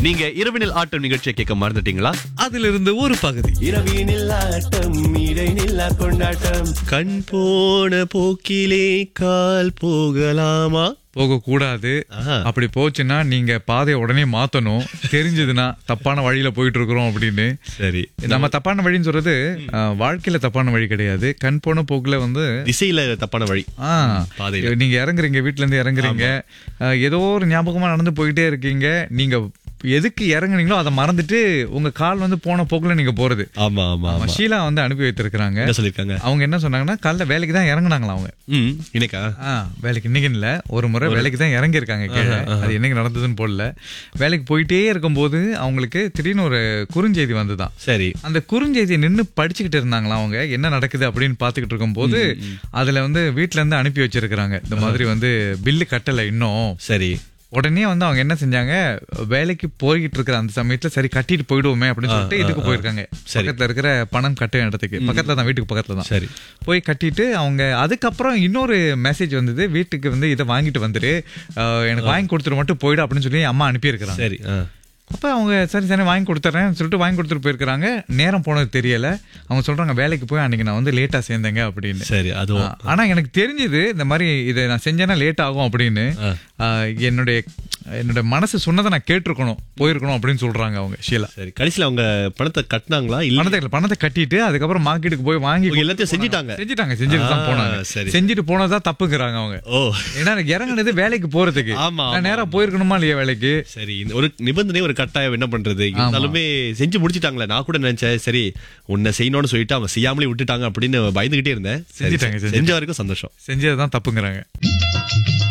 நீங்க இரவினில் ஆட்டம் நிகழ்ச்சியை கேட்க மறந்துட்டீங்களா அதிலிருந்து ஒரு பகுதி இரவினில் ஆட்டம் இடைநில்லா கொண்டாட்டம் கண் போன போக்கிலே கால் போகலாமா போக கூடாது ஆஹா. அப்படி போச்சுன்னா நீங்க பாதையை உடனே மாத்தணும் தெரிஞ்சதுன்னா தப்பான வழியில போயிட்டு இருக்கிறோம் அப்படின்னு சரி நம்ம தப்பான வழின்னு சொல்றது அஹ், வாழ்க்கையில தப்பான வழி கிடையாது கண் போன போக்குல வந்து திசையில தப்பான வழி ஆ, பாதையில. நீங்க இறங்குறீங்க வீட்ல இருந்து இறங்குறீங்க அஹ், ஏதோ ஒரு ஞாபகமா நடந்து போயிட்டே இருக்கீங்க நீங்க எதுக்கு இறங்குனீங்களோ அதை மறந்துட்டு உங்க கால் வந்து போன போக்குல நீங்க போறது ஆமா ஆமா ஆமா ஷீலா வந்து அனுப்பி வைத்திருக்கிறாங்க என்ன சொல்லிருக்காங்க அவங்க என்ன சொன்னாங்கன்னா காலைல வேலைக்கு தான் இறங்குனாங்களா அவங்க ம் இன்னைக்கா ஆ, வேலைக்கு இன்னைக்கு இல்ல ஒரு முறை வேலைக்கு தான் இறங்கி இருக்காங்க கீழே அது என்னைக்கு நடந்ததுன்னு போடல வேலைக்கு போயிட்டே இருக்கும்போது அவங்களுக்கு திடீர்னு ஒரு குறுஞ்செய்தி வந்துதான் சரி அந்த குறுஞ்செய்தியை நின்னு படிச்சுக்கிட்டு இருந்தாங்களா அவங்க என்ன நடக்குது அப்படின்னு பாத்துக்கிட்டு இருக்கும்போது அதுல வந்து வீட்ல இருந்து அனுப்பி வச்சிருக்கிறாங்க இந்த மாதிரி வந்து பில்லு கட்டல இன்னும் சரி உடனே வந்து அவங்க என்ன செஞ்சாங்க வேலைக்கு போய்கிட்டு இருக்கிற அந்த சமயத்துல சரி கட்டிட்டு போயிடுவோமே அப்படின்னு சொல்லிட்டு இதுக்கு போயிருக்காங்க பக்கத்துல இருக்கிற பணம் கட்ட இடத்துக்கு பக்கத்துல தான் வீட்டுக்கு பக்கத்துல தான் சரி போய் கட்டிட்டு அவங்க அதுக்கப்புறம் இன்னொரு மெசேஜ் வந்தது வீட்டுக்கு வந்து இதை வாங்கிட்டு வந்துரு அஹ், எனக்கு வாங்கி கொடுத்துட்டு மட்டும் போயிடு அப்படின்னு சொல்லி அம்மா அனுப்பியிருக்கிறாங்க சரி ஆ. அப்ப அவங்க சரி சரி வாங்கி கொடுத்துறேன்னு சொல்லிட்டு வாங்கி கொடுத்துட்டு போயிருக்கிறாங்க நேரம் போனது தெரியல அவங்க சொல்றாங்க வேலைக்கு போய் அன்னைக்கு நான் வந்து லேட்டா சேர்ந்தேங்க அப்படின்னு சரி அதுவும் ஆனா எனக்கு தெரிஞ்சது இந்த மாதிரி இதை நான் செஞ்சேன்னா லேட் ஆகும் அப்படின்னு ஆ, என்னுடைய என்னோட மனசு சொன்னதை நான் கேட்டிருக்கணும் போயிருக்கணும் அப்படின்னு சொல்றாங்க அவங்க ஷீலா சரி கடைசியில அவங்க பணத்தை கட்டினாங்களா இல்ல பணத்தை பணத்தை கட்டிட்டு அதுக்கப்புறம் மார்க்கெட்டுக்கு போய் வாங்கி இவங்க எல்லாத்தையும் செஞ்சுட்டாங்க செஞ்சுட்டாங்க செஞ்சுட்டு தான் ஆ, போனாங்க சரி. செஞ்சுட்டு போனதா தப்புங்கிறாங்க அவங்க ஓ ஏன்னா எனக்கு இறங்குனது வேலைக்கு போறதுக்கு ஆமா, நான் நேரா போயிருக்கணுமா இல்லையா வேலைக்கு சரி இந்த ஒரு நிபந்தனை ஒரு கட்டாயம் என்ன பண்றது இருந்தாலுமே செஞ்சு முடிச்சிட்டாங்களே நான் கூட நினைச்சேன் சரி உன்னை செய்யணும்னு சொல்லிட்டு அவங்க செய்யாமலே விட்டுட்டாங்க அப்படின்னு பயந்துகிட்டே இருந்தேன் சரி, செஞ்சுட்டாங்க, செஞ்ச வரைக்கும் சந்தோஷம் செஞ்சதுதான் தப்புங்கிறாங்க